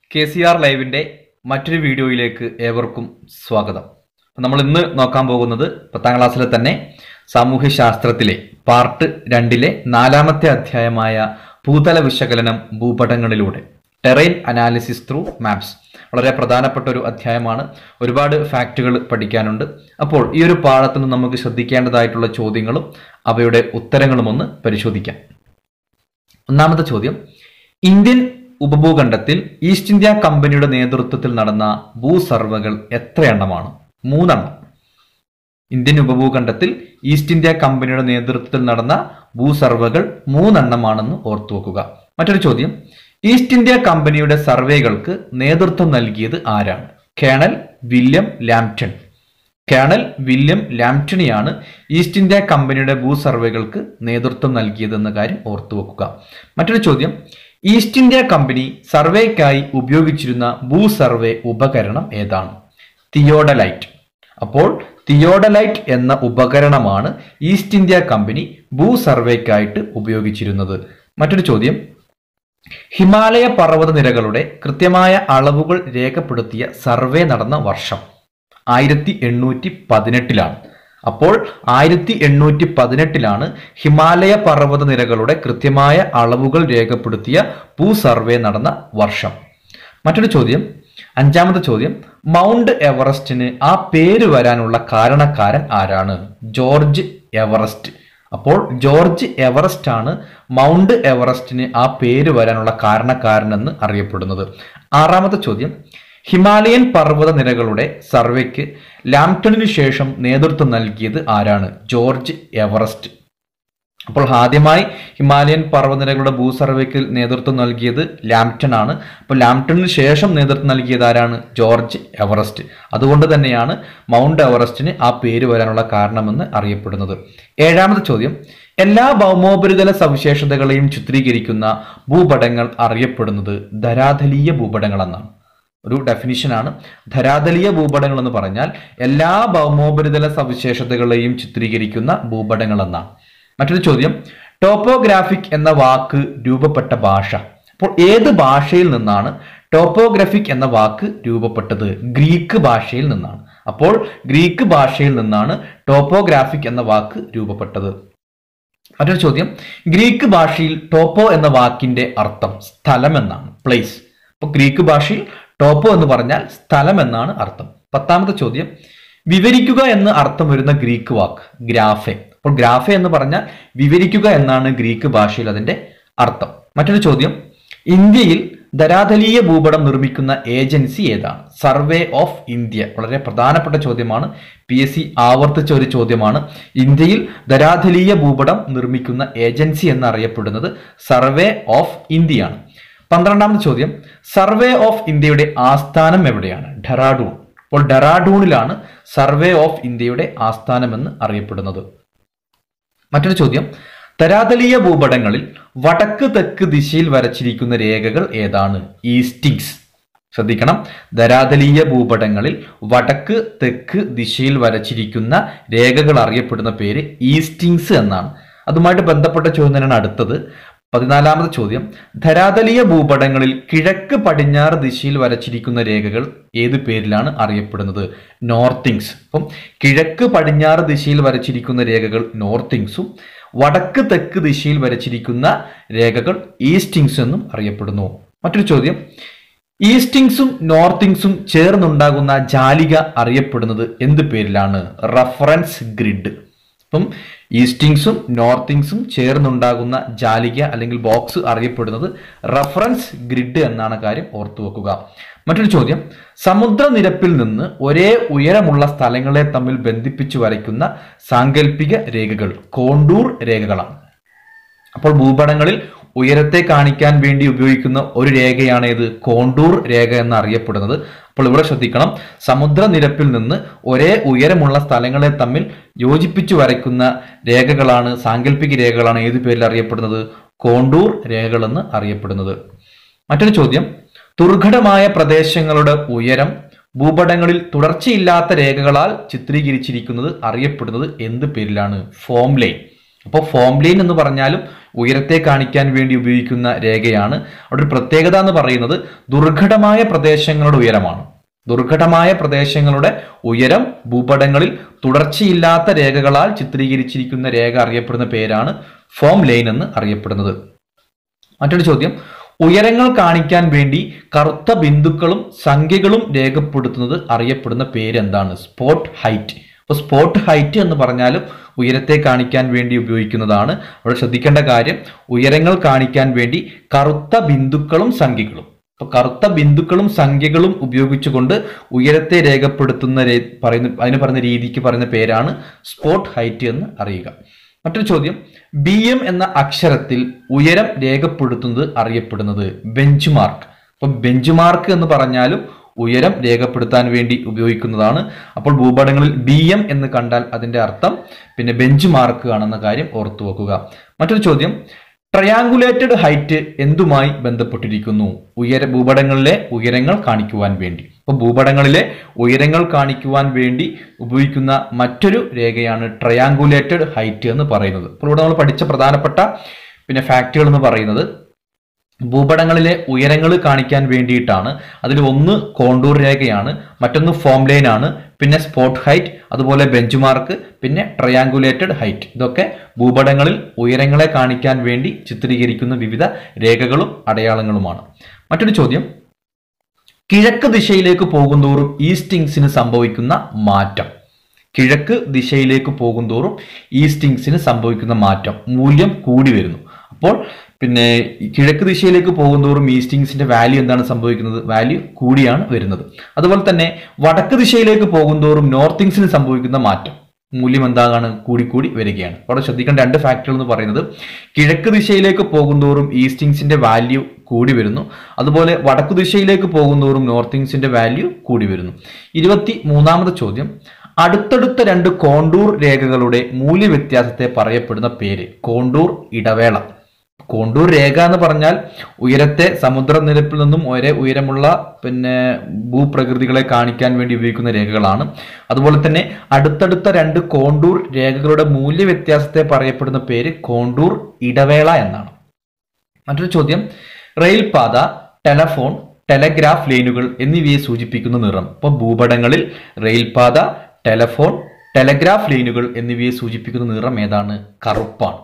K C R ലൈവിന്റെ മറ്റൊരു വീഡിയോയിലേക്ക് ഏവർക്കും സ്വാഗതം നമ്മൾ ഇന്ന് നോക്കാൻ പോകുന്നത് പത്താം ക്ലാസ്സിലെ തന്നെ സാമൂഹ്യ ശാസ്ത്രത്തിലെ പാർട്ട് രണ്ടിലെ നാലാമത്തെ അധ്യായമായ ഭൂതല വിശകലനം ഭൂപടങ്ങളിലൂടെ ടെറൈൻ അനാലിസിസ് ത്രൂ മാപ്സ് വളരെ പ്രധാനപ്പെട്ട ഒരു അധ്യായമാണ് ഒരുപാട് ഫാക്റ്റുകൾ പഠിക്കാനുണ്ട് അപ്പോൾ ഈ ഒരു പാഠത്തിൽ നിന്ന് നമുക്ക് ശ്രദ്ധിക്കേണ്ടതായിട്ടുള്ള ചോദ്യങ്ങളും അവയുടെ ഉത്തരങ്ങളും ഒന്ന് പരിശോധിക്കാം ഒന്നാമത്തെ ചോദ്യം ഇന്ത്യൻ ഉപഭൂഖണ്ഡത്തിൽ ഈസ്റ്റ് ഇന്ത്യ കമ്പനിയുടെ നേതൃത്വത്തിൽ നടന്ന ഭൂ സർവേകൾ എത്ര എണ്ണമാണ് മൂന്നെണ്ണം ഇന്ത്യൻ ഉപഭൂഖണ്ഡത്തിൽ ഈസ്റ്റ് ഇന്ത്യ കമ്പനിയുടെ നേതൃത്വത്തിൽ നടന്ന ഭൂ സർവേകൾ മൂന്നെണ്ണമാണെന്ന് ഓർത്തു വെക്കുക മറ്റൊരു ചോദ്യം ഈസ്റ്റ് ഇന്ത്യ കമ്പനിയുടെ സർവേകൾക്ക് നേതൃത്വം നൽകിയത് ആരാണ് colonel William Lambton colonel William ലാംപ്റ്റണിയാണ് ഈസ്റ്റ് ഇന്ത്യ കമ്പനിയുടെ ഭൂ സർവേകൾക്ക് നേതൃത്വം നൽകിയതെന്ന കാര്യം ഓർത്തു വെക്കുക മറ്റൊരു ചോദ്യം ഈസ്റ്റ് ഇന്ത്യ കമ്പനി സർവേക്കായി ഉപയോഗിച്ചിരുന്ന ഭൂ സർവേ ഉപകരണം ഏതാണ് തിയോഡലൈറ്റ് അപ്പോൾ തിയോഡലൈറ്റ് എന്ന ഉപകരണമാണ് ഈസ്റ്റ് ഇന്ത്യ കമ്പനി ഭൂ സർവേക്കായിട്ട് ഉപയോഗിച്ചിരുന്നത് മറ്റൊരു ചോദ്യം ഹിമാലയ പർവ്വത നിരകളുടെ കൃത്യമായ അളവുകൾ രേഖപ്പെടുത്തിയ സർവേ നടന്ന വർഷം ആയിരത്തി എണ്ണൂറ്റി പതിനെട്ടിലാണ് അപ്പോൾ ആയിരത്തി എണ്ണൂറ്റി പതിനെട്ടിലാണ് ഹിമാലയ പർവ്വത നിരകളുടെ കൃത്യമായ അളവുകൾ രേഖപ്പെടുത്തിയ ഭൂ സർവേ നടന്ന വർഷം മറ്റൊരു ചോദ്യം അഞ്ചാമത്തെ ചോദ്യം മൗണ്ട് എവറസ്റ്റിന് ആ പേര് വരാനുള്ള കാരണക്കാരൻ ആരാണ് ജോർജ് എവറസ്റ്റ് അപ്പോൾ ജോർജ് എവറസ്റ്റ് ആണ് മൗണ്ട് എവറസ്റ്റിന് ആ പേര് വരാനുള്ള കാരണക്കാരനെന്ന് അറിയപ്പെടുന്നത് ആറാമത്തെ ചോദ്യം ഹിമാലയൻ പർവ്വത നിരകളുടെ സർവേക്ക് ലാംപ്ടണിന് ശേഷം നേതൃത്വം നൽകിയത് ആരാണ് ജോർജ് എവറസ്റ്റ് അപ്പോൾ ആദ്യമായി ഹിമാലയൻ പർവ്വതനിരകളുടെ ഭൂ സർവേക്ക് നേതൃത്വം നൽകിയത് ലാംപ്ടൺ ആണ് അപ്പോൾ ലാംപ്ടണിന് ശേഷം നേതൃത്വം നൽകിയത് ആരാണ് ജോർജ് എവറസ്റ്റ് അതുകൊണ്ട് തന്നെയാണ് മൗണ്ട് എവറസ്റ്റിന് ആ പേര് വരാനുള്ള കാരണമെന്ന് അറിയപ്പെടുന്നത് ഏഴാമത്തെ ചോദ്യം എല്ലാ ഭൗമോപരിതല സവിശേഷതകളെയും ചിത്രീകരിക്കുന്ന ഭൂപടങ്ങൾ അറിയപ്പെടുന്നത് ധരാതലീയ ഭൂപടങ്ങൾ എന്നാണ് ഒരു ഡെഫിനിഷനാണ് ധരാതലീയ ഭൂപടങ്ങൾ എന്ന് പറഞ്ഞാൽ എല്ലാ ഭൗമോപരിതല സവിശേഷതകളെയും ചിത്രീകരിക്കുന്ന ഭൂപടങ്ങൾ എന്നാണ് മറ്റൊരു ചോദ്യം ടോപ്പോഗ്രാഫിക് എന്ന വാക്ക് രൂപപ്പെട്ട ഭാഷ അപ്പോൾ ഏത് ഭാഷയിൽ നിന്നാണ് ടോപ്പോഗ്രാഫിക് എന്ന വാക്ക് രൂപപ്പെട്ടത് ഗ്രീക്ക് ഭാഷയിൽ നിന്നാണ് അപ്പോൾ ഗ്രീക്ക് ഭാഷയിൽ നിന്നാണ് ടോപ്പോഗ്രാഫിക് എന്ന വാക്ക് രൂപപ്പെട്ടത് മറ്റൊരു ചോദ്യം ഗ്രീക്ക് ഭാഷയിൽ ടോപ്പോ എന്ന വാക്കിന്റെ അർത്ഥം സ്ഥലം എന്നാണ് പ്ലേസ് അപ്പോൾ ഗ്രീക്ക് ഭാഷയിൽ ടോപ്പോ എന്ന് പറഞ്ഞാൽ സ്ഥലം എന്നാണ് അർത്ഥം പത്താമത്തെ ചോദ്യം വിവരിക്കുക എന്ന് അർത്ഥം വരുന്ന ഗ്രീക്ക് വാക്ക് ഗ്രാഫെ അപ്പോൾ ഗ്രാഫെ എന്ന് പറഞ്ഞാൽ വിവരിക്കുക എന്നാണ് ഗ്രീക്ക് ഭാഷയിൽ അതിന്റെ അർത്ഥം മറ്റൊരു ചോദ്യം ഇന്ത്യയിൽ ധരാതലീയ ഭൂപടം നിർമ്മിക്കുന്ന ഏജൻസി ഏതാണ് സർവേ ഓഫ് ഇന്ത്യ വളരെ പ്രധാനപ്പെട്ട ചോദ്യമാണ് പി എസ് സി ആവർത്തിച്ച ഒരു ചോദ്യമാണ് ഇന്ത്യയിൽ ധരാതലീയ ഭൂപടം നിർമ്മിക്കുന്ന ഏജൻസി എന്നറിയപ്പെടുന്നത് സർവേ ഓഫ് ഇന്ത്യയാണ് പന്ത്രണ്ടാമത്തെ ചോദ്യം സർവേ ഓഫ് ഇന്ത്യയുടെ ആസ്ഥാനം എവിടെയാണ് ഡെറാഡൂൺ അപ്പോൾ ഡെറാഡൂണിലാണ് സർവേ ഓഫ് ഇന്ത്യയുടെ ആസ്ഥാനമെന്ന് അറിയപ്പെടുന്നത് മറ്റൊരു ചോദ്യം തരാതലീയ ഭൂപടങ്ങളിൽ വടക്ക് തെക്ക് ദിശയിൽ വരച്ചിരിക്കുന്ന രേഖകൾ ഏതാണ് ഈസ്റ്റിങ്സ് ശ്രദ്ധിക്കണം ധരാതലീയ ഭൂപടങ്ങളിൽ വടക്ക് തെക്ക് ദിശയിൽ വരച്ചിരിക്കുന്ന രേഖകൾ അറിയപ്പെടുന്ന പേര് ഈസ്റ്റിങ്സ് എന്നാണ് അതുമായിട്ട് ബന്ധപ്പെട്ട ചോദ്യം തന്നെയാണ് അടുത്തത് പതിനാലാമത് ചോദ്യം ധരാതലീയ ഭൂപടങ്ങളിൽ കിഴക്ക് പടിഞ്ഞാറ് ദിശയിൽ വരച്ചിരിക്കുന്ന രേഖകൾ ഏത് പേരിലാണ് അറിയപ്പെടുന്നത് നോർത്തിങ്സ് അപ്പം കിഴക്ക് പടിഞ്ഞാറ് ദിശയിൽ വരച്ചിരിക്കുന്ന രേഖകൾ നോർത്തിങ്സും വടക്ക് തെക്ക് ദിശയിൽ വരച്ചിരിക്കുന്ന രേഖകൾ ഈസ്റ്റിങ്സ് എന്നും അറിയപ്പെടുന്നു മറ്റൊരു ചോദ്യം ഈസ്റ്റിങ്സും നോർത്തിങ്സും ചേർന്നുണ്ടാകുന്ന ജാലിക അറിയപ്പെടുന്നത് എന്ത് പേരിലാണ് റഫറൻസ് ഗ്രിഡ് അപ്പം ഈസ്റ്റിങ്സും നോർത്തിങ്സും ചേർന്നുണ്ടാകുന്ന ജാലിക അല്ലെങ്കിൽ ബോക്സ് അറിയപ്പെടുന്നത് റഫറൻസ് ഗ്രിഡ് എന്നാണ് കാര്യം ഓർത്തു വെക്കുക മറ്റൊരു ചോദ്യം സമുദ്രനിരപ്പിൽ നിന്ന് ഒരേ ഉയരമുള്ള സ്ഥലങ്ങളെ തമ്മിൽ ബന്ധിപ്പിച്ചു വരയ്ക്കുന്ന സാങ്കല്പിക രേഖകൾ കോണ്ടൂർ രേഖകളാണ് അപ്പോൾ ഭൂപടങ്ങളിൽ ഉയരത്തെ കാണിക്കാൻ വേണ്ടി ഉപയോഗിക്കുന്ന ഒരു രേഖയാണ് ഇത് കോണ്ടൂർ രേഖ എന്ന് അറിയപ്പെടുന്നത് അപ്പോൾ ഇവിടെ ശ്രദ്ധിക്കണം സമുദ്രനിരപ്പിൽ നിന്ന് ഒരേ ഉയരമുള്ള സ്ഥലങ്ങളെ തമ്മിൽ യോജിപ്പിച്ചു വരയ്ക്കുന്ന രേഖകളാണ് സാങ്കല്പിക രേഖകളാണ് ഏത് പേരിൽ അറിയപ്പെടുന്നത് കോണ്ടൂർ രേഖകളെന്ന് അറിയപ്പെടുന്നത് മറ്റൊരു ചോദ്യം ദുർഘടമായ പ്രദേശങ്ങളുടെ ഉയരം ഭൂപടങ്ങളിൽ തുടർച്ചയില്ലാത്ത രേഖകളാൽ ചിത്രീകരിച്ചിരിക്കുന്നത് അറിയപ്പെടുന്നത് എന്ത് പേരിലാണ് ഫോം ലൈൻ അപ്പോൾ ഫോം ലൈൻ എന്ന് പറഞ്ഞാലും ഉയരത്തെ കാണിക്കാൻ വേണ്ടി ഉപയോഗിക്കുന്ന രേഖയാണ് അവിടെ ഒരു പ്രത്യേകത എന്ന് പറയുന്നത് ദുർഘടമായ പ്രദേശങ്ങളുടെ ഉയരമാണ് ദുർഘടമായ പ്രദേശങ്ങളുടെ ഉയരം ഭൂപടങ്ങളിൽ തുടർച്ചയില്ലാത്ത രേഖകളാൽ ചിത്രീകരിച്ചിരിക്കുന്ന രേഖ അറിയപ്പെടുന്ന പേരാണ് ഫോം ലൈൻ എന്ന് അറിയപ്പെടുന്നത് മറ്റൊരു ചോദ്യം ഉയരങ്ങൾ കാണിക്കാൻ വേണ്ടി കറുത്ത ബിന്ദുക്കളും സംഖ്യകളും രേഖപ്പെടുത്തുന്നത് അറിയപ്പെടുന്ന പേര് എന്താണ് സ്പോട്ട് ഹൈറ്റ് അപ്പോൾ സ്പോട്ട് ഹൈറ്റ് എന്ന് പറഞ്ഞാലും ഉയരത്തെ കാണിക്കാൻ വേണ്ടി ഉപയോഗിക്കുന്നതാണ് അവിടെ ശ്രദ്ധിക്കേണ്ട കാര്യം ഉയരങ്ങൾ കാണിക്കാൻ വേണ്ടി കറുത്ത ബിന്ദുക്കളും സംഖ്യകളും അപ്പോൾ കറുത്ത ബിന്ദുക്കളും സംഖ്യകളും ഉപയോഗിച്ചുകൊണ്ട് ഉയരത്തെ രേഖപ്പെടുത്തുന്ന രേ- പറയുന്ന അതിന് പറയുന്ന രീതിക്ക് പറയുന്ന പേരാണ് സ്പോട്ട് ഹൈറ്റ് എന്ന് അറിയുക മറ്റൊരു ചോദ്യം ബി എം എന്ന അക്ഷരത്തിൽ ഉയരം രേഖപ്പെടുത്തുന്നത് അറിയപ്പെടുന്നത് ബെഞ്ച് മാർക്ക് അപ്പം ബെഞ്ച് മാർക്ക് എന്ന് പറഞ്ഞാലും ഉയരം രേഖപ്പെടുത്താൻ വേണ്ടി ഉപയോഗിക്കുന്നതാണ് അപ്പോൾ ഭൂപടങ്ങളിൽ ബി എം എന്ന് കണ്ടാൽ അതിന്റെ അർത്ഥം പിന്നെ ബെഞ്ച് മാർക്ക് ആണെന്ന കാര്യം ഓർത്തു വെക്കുക മറ്റൊരു ചോദ്യം ട്രയാങ്കുലേറ്റഡ് ഹൈറ്റ് എന്തുമായി ബന്ധപ്പെട്ടിരിക്കുന്നു ഉയര ഭൂപടങ്ങളിലെ ഉയരങ്ങൾ കാണിക്കുവാൻ വേണ്ടി അപ്പോൾ ഭൂപടങ്ങളിലെ ഉയരങ്ങൾ കാണിക്കുവാൻ വേണ്ടി ഉപയോഗിക്കുന്ന മറ്റൊരു രേഖയാണ് ട്രയാങ്കുലേറ്റഡ് ഹൈറ്റ് എന്ന് പറയുന്നത് അപ്പോൾ ഇവിടെ നമ്മൾ പഠിച്ച പ്രധാനപ്പെട്ട പിന്നെ ഫാക്റ്റുകൾ എന്ന് പറയുന്നത് ഭൂപടങ്ങളിലെ ഉയരങ്ങൾ കാണിക്കാൻ വേണ്ടിയിട്ടാണ് അതിൽ ഒന്ന് കോണ്ടൂർ രേഖയാണ് മറ്റൊന്ന് ഫോം ലൈൻ ആണ് പിന്നെ സ്പോട്ട് ഹൈറ്റ് അതുപോലെ ബെഞ്ച് മാർക്ക് പിന്നെ ട്രയാങ്കുലേറ്റഡ് ഹൈറ്റ് ഇതൊക്കെ ഭൂപടങ്ങളിൽ ഉയരങ്ങളെ കാണിക്കാൻ വേണ്ടി ചിത്രീകരിക്കുന്ന വിവിധ രേഖകളും അടയാളങ്ങളുമാണ് മറ്റൊരു ചോദ്യം കിഴക്ക് ദിശയിലേക്ക് പോകുന്തോറും ഈസ്റ്റിങ്സിന് സംഭവിക്കുന്ന മാറ്റം കിഴക്ക് ദിശയിലേക്ക് പോകുന്തോറും ഈസ്റ്റിങ്സിന് സംഭവിക്കുന്ന മാറ്റം മൂല്യം കൂടി വരുന്നു അപ്പോൾ പിന്നെ ഈ കിഴക്ക് ദിശയിലേക്ക് പോകുന്തോറും ഈസ്റ്റിങ്സിന്റെ വാല്യൂ എന്താണ് സംഭവിക്കുന്നത് വാല്യൂ കൂടിയാണ് വരുന്നത് അതുപോലെ തന്നെ വടക്ക് ദിശയിലേക്ക് പോകുന്തോറും നോർത്തിങ്സിന് സംഭവിക്കുന്ന മാറ്റം മൂല്യം എന്താണ് കൂടിക്കൂടി വരികയാണ് അവിടെ ശ്രദ്ധിക്കേണ്ട രണ്ട് ഫാക്ടറുകൾ എന്ന് പറയുന്നത് കിഴക്ക് ദിശയിലേക്ക് പോകുന്തോറും ഈസ്റ്റിങ്സിന്റെ വാല്യൂ കൂടി വരുന്നു അതുപോലെ വടക്കു ദിശയിലേക്ക് പോകുന്തോറും നോർത്തിങ്സിന്റെ വാല്യൂ കൂടി വരുന്നു ഇരുപത്തി മൂന്നാമത് ചോദ്യം അടുത്തടുത്ത രണ്ട് കോണ്ടൂർ രേഖകളുടെ മൂല്യവ്യത്യാസത്തെ പറയപ്പെടുന്ന പേര് കോണ്ടൂർ ഇടവേള കോണ്ടൂർ രേഖ എന്ന് പറഞ്ഞാൽ ഉയരത്തെ സമുദ്രനിരപ്പിൽ നിന്നും ഒരേ ഉയരമുള്ള പിന്നെ ഭൂപ്രകൃതികളെ കാണിക്കാൻ വേണ്ടി ഉപയോഗിക്കുന്ന രേഖകളാണ് അതുപോലെ തന്നെ അടുത്തടുത്ത രണ്ട് കോണ്ടൂർ രേഖകളുടെ മൂല്യവ്യത്യാസത്തെ പറയപ്പെടുന്ന പേര് കോണ്ടൂർ ഇടവേള എന്നാണ് മറ്റൊരു ചോദ്യം റെയിൽപാത ടെലഫോൺ ടെലഗ്രാഫ് ലൈനുകൾ എന്നിവയെ സൂചിപ്പിക്കുന്ന നിറം ഇപ്പോൾ ഭൂപടങ്ങളിൽ റെയിൽപാത ടെലഫോൺ ടെലഗ്രാഫ് ലൈനുകൾ എന്നിവയെ സൂചിപ്പിക്കുന്ന നിറം ഏതാണ് കറുപ്പാണ്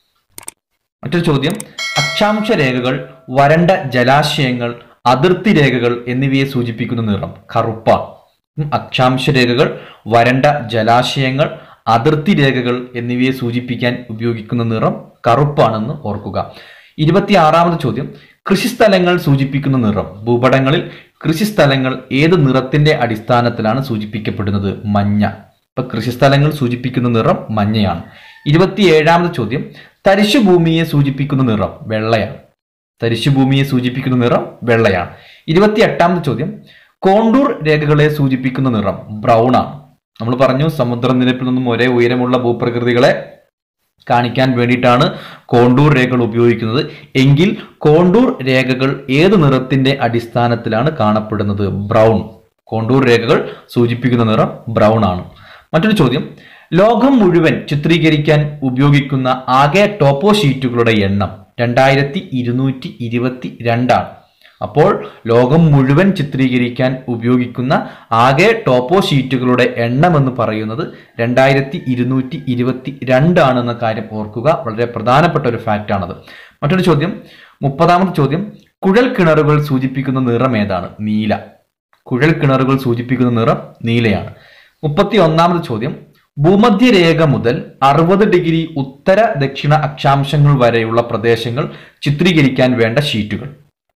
മറ്റൊരു ചോദ്യം അക്ഷാംശ രേഖകൾ വരണ്ട ജലാശയങ്ങൾ അതിർത്തി രേഖകൾ എന്നിവയെ സൂചിപ്പിക്കുന്ന നിറം കറുപ്പാണ് ഉം, അക്ഷാംശ രേഖകൾ വരണ്ട ജലാശയങ്ങൾ അതിർത്തി രേഖകൾ എന്നിവയെ സൂചിപ്പിക്കാൻ ഉപയോഗിക്കുന്ന നിറം കറുപ്പാണെന്ന് ഓർക്കുക ഇരുപത്തിയാറാമത് ചോദ്യം കൃഷിസ്ഥലങ്ങൾ സൂചിപ്പിക്കുന്ന നിറം ഭൂപടങ്ങളിൽ കൃഷിസ്ഥലങ്ങൾ ഏത് നിറത്തിന്റെ അടിസ്ഥാനത്തിലാണ് സൂചിപ്പിക്കപ്പെടുന്നത് മഞ്ഞ ഇപ്പൊ കൃഷിസ്ഥലങ്ങൾ സൂചിപ്പിക്കുന്ന നിറം മഞ്ഞയാണ് ഇരുപത്തിയേഴാമത് ചോദ്യം തരിശുഭൂമിയെ സൂചിപ്പിക്കുന്ന നിറം വെള്ളയാണ് തരിശുഭൂമിയെ സൂചിപ്പിക്കുന്ന നിറം വെള്ളയാണ് ഇരുപത്തി എട്ടാമത് ചോദ്യം കോണ്ടൂർ രേഖകളെ സൂചിപ്പിക്കുന്ന നിറം ബ്രൗൺ ആണ് നമ്മൾ പറഞ്ഞു സമുദ്രനിരപ്പിൽ നിന്നും ഒരേ ഉയരമുള്ള ഭൂപ്രകൃതികളെ കാണിക്കാൻ വേണ്ടിയിട്ടാണ് കോണ്ടൂർ രേഖകൾ ഉപയോഗിക്കുന്നത് എങ്കിൽ കോണ്ടൂർ രേഖകൾ ഏത് നിറത്തിന്റെ അടിസ്ഥാനത്തിലാണ് കാണപ്പെടുന്നത് ബ്രൗൺ കോണ്ടൂർ രേഖകൾ സൂചിപ്പിക്കുന്ന നിറം ബ്രൗൺ ആണ് മറ്റൊരു ചോദ്യം ലോകം മുഴുവൻ ചിത്രീകരിക്കാൻ ഉപയോഗിക്കുന്ന ആകെ ടോപ്പോ ഷീറ്റുകളുടെ എണ്ണം രണ്ടായിരത്തി ഇരുന്നൂറ്റി ഇരുപത്തി രണ്ടാണ് അപ്പോൾ ലോകം മുഴുവൻ ചിത്രീകരിക്കാൻ ഉപയോഗിക്കുന്ന ആകെ ടോപ്പോ ഷീറ്റുകളുടെ എണ്ണം എന്ന് പറയുന്നത് രണ്ടായിരത്തി ഇരുന്നൂറ്റി ഇരുപത്തി രണ്ടാണെന്ന കാര്യം ഓർക്കുക വളരെ പ്രധാനപ്പെട്ട ഒരു ഫാക്റ്റ് ആണത് മറ്റൊരു ചോദ്യം മുപ്പതാമത്തെ ചോദ്യം കുഴൽ കിണറുകൾ സൂചിപ്പിക്കുന്ന നിറം ഏതാണ് നീല കുഴൽ കിണറുകൾ സൂചിപ്പിക്കുന്ന നിറം നീലയാണ് മുപ്പത്തി ഒന്നാമത് ചോദ്യം ഭൂമധ്യരേഖ മുതൽ അറുപത് ഡിഗ്രി ഉത്തര ദക്ഷിണ അക്ഷാംശങ്ങൾ വരെയുള്ള പ്രദേശങ്ങൾ ചിത്രീകരിക്കാൻ വേണ്ട ഷീറ്റുകൾ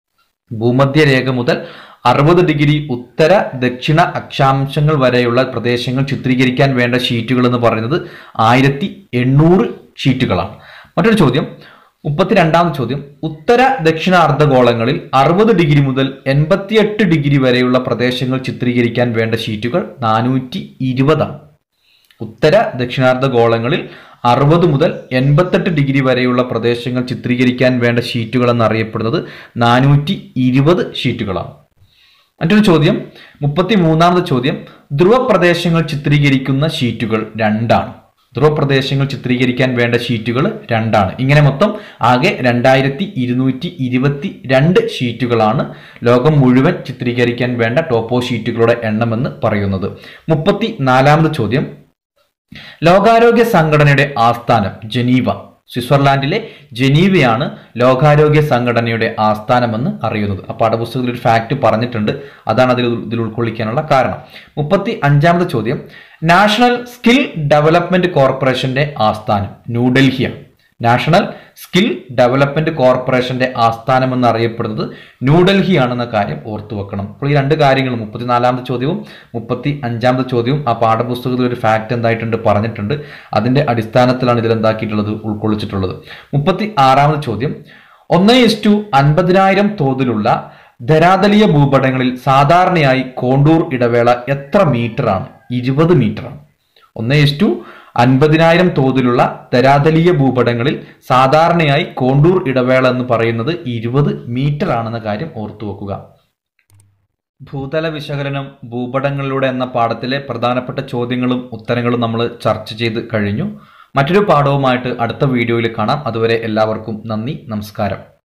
ഭൂമധ്യരേഖ മുതൽ അറുപത് ഡിഗ്രി ഉത്തര ദക്ഷിണ അക്ഷാംശങ്ങൾ വരെയുള്ള പ്രദേശങ്ങൾ ചിത്രീകരിക്കാൻ വേണ്ട ഷീറ്റുകൾ എന്ന് പറയുന്നത് ആയിരത്തി എണ്ണൂറ് ഷീറ്റുകളാണ് മറ്റൊരു ചോദ്യം മുപ്പത്തിരണ്ടാമത് ചോദ്യം ഉത്തര ദക്ഷിണ അർദ്ധഗോളങ്ങളിൽ അറുപത് ഡിഗ്രി മുതൽ എൺപത്തിയെട്ട് ഡിഗ്രി വരെയുള്ള പ്രദേശങ്ങൾ ചിത്രീകരിക്കാൻ വേണ്ട ഷീറ്റുകൾ നാനൂറ്റി ഇരുപതാണ് ഉത്തര ദക്ഷിണാർദ്ധ ഗോളങ്ങളിൽ അറുപത് മുതൽ എൺപത്തെട്ട് ഡിഗ്രി വരെയുള്ള പ്രദേശങ്ങൾ ചിത്രീകരിക്കാൻ വേണ്ട ഷീറ്റുകൾ എന്നറിയപ്പെടുന്നത് നാനൂറ്റി ഇരുപത് ഷീറ്റുകളാണ് മറ്റൊരു ചോദ്യം മുപ്പത്തി മൂന്നാമത് ചോദ്യം ധ്രുവ പ്രദേശങ്ങൾ ചിത്രീകരിക്കുന്ന ഷീറ്റുകൾ രണ്ടാണ് ധ്രുവപ്രദേശങ്ങൾ ചിത്രീകരിക്കാൻ വേണ്ട ഷീറ്റുകൾ രണ്ടാണ് ഇങ്ങനെ മൊത്തം ആകെ രണ്ടായിരത്തി ഇരുന്നൂറ്റി ഇരുപത്തി രണ്ട് ഷീറ്റുകളാണ് ലോകം മുഴുവൻ ചിത്രീകരിക്കാൻ വേണ്ട ടോപ്പോ ഷീറ്റുകളുടെ എണ്ണമെന്ന് പറയുന്നത് മുപ്പത്തി നാലാമത് ചോദ്യം ലോകാരോഗ്യ സംഘടനയുടെ ആസ്ഥാനം ജനീവ സ്വിറ്റ്സർലാൻഡിലെ ജനീവയാണ് ലോകാരോഗ്യ സംഘടനയുടെ ആസ്ഥാനമെന്ന് അറിയുന്നത് ആ പാഠപുസ്തകത്തിൽ ഒരു ഫാക്ട് പറഞ്ഞിട്ടുണ്ട് അതാണ് അതിൽ ഇതിൽ ഉൾക്കൊള്ളിക്കാനുള്ള കാരണം മുപ്പത്തി അഞ്ചാമത് ചോദ്യം നാഷണൽ സ്കിൽ ഡെവലപ്മെന്റ് കോർപ്പറേഷന്റെ ആസ്ഥാനം ന്യൂഡൽഹിയാണ് നാഷണൽ സ്കിൽ ഡെവലപ്മെന്റ് കോർപ്പറേഷന്റെ ആസ്ഥാനം എന്ന് അറിയപ്പെടുന്നത് ന്യൂഡൽഹിയാണെന്ന കാര്യം ഓർത്തു വെക്കണം അപ്പോൾ ഈ രണ്ട് കാര്യങ്ങളും മുപ്പത്തിനാലാമത്തെ ചോദ്യവും മുപ്പത്തി അഞ്ചാമത്തെ ചോദ്യവും ആ പാഠപുസ്തകത്തിൽ ഒരു ഫാക്ട് എന്തായിട്ടുണ്ട് പറഞ്ഞിട്ടുണ്ട് അതിന്റെ അടിസ്ഥാനത്തിലാണ് ഇതിൽ എന്താക്കിയിട്ടുള്ളത് ഉൾക്കൊള്ളിച്ചിട്ടുള്ളത് മുപ്പത്തി ആറാമത് ചോദ്യം ഒന്ന് ഇസ്റ്റു അൻപതിനായിരം തോതിലുള്ള ധരാതലീയ ഭൂപടങ്ങളിൽ സാധാരണയായി കോണ്ടൂർ ഇടവേള എത്ര മീറ്ററാണ് ഇരുപത് മീറ്ററാണ് ഒന്ന് ഇസ്റ്റു അൻപതിനായിരം തോതിലുള്ള ധരാതലീയ ഭൂപടങ്ങളിൽ സാധാരണയായി കോണ്ടൂർ ഇടവേള എന്ന് പറയുന്നത് ഇരുപത് മീറ്റർ ആണെന്ന കാര്യം ഓർത്തു വെക്കുക ഭൂതല വിശകലനം ഭൂപടങ്ങളിലൂടെ എന്ന പാഠത്തിലെ പ്രധാനപ്പെട്ട ചോദ്യങ്ങളും ഉത്തരങ്ങളും നമ്മൾ ചർച്ച ചെയ്ത് കഴിഞ്ഞു മറ്റൊരു പാഠവുമായിട്ട് അടുത്ത വീഡിയോയിൽ കാണാം അതുവരെ എല്ലാവർക്കും നന്ദി നമസ്കാരം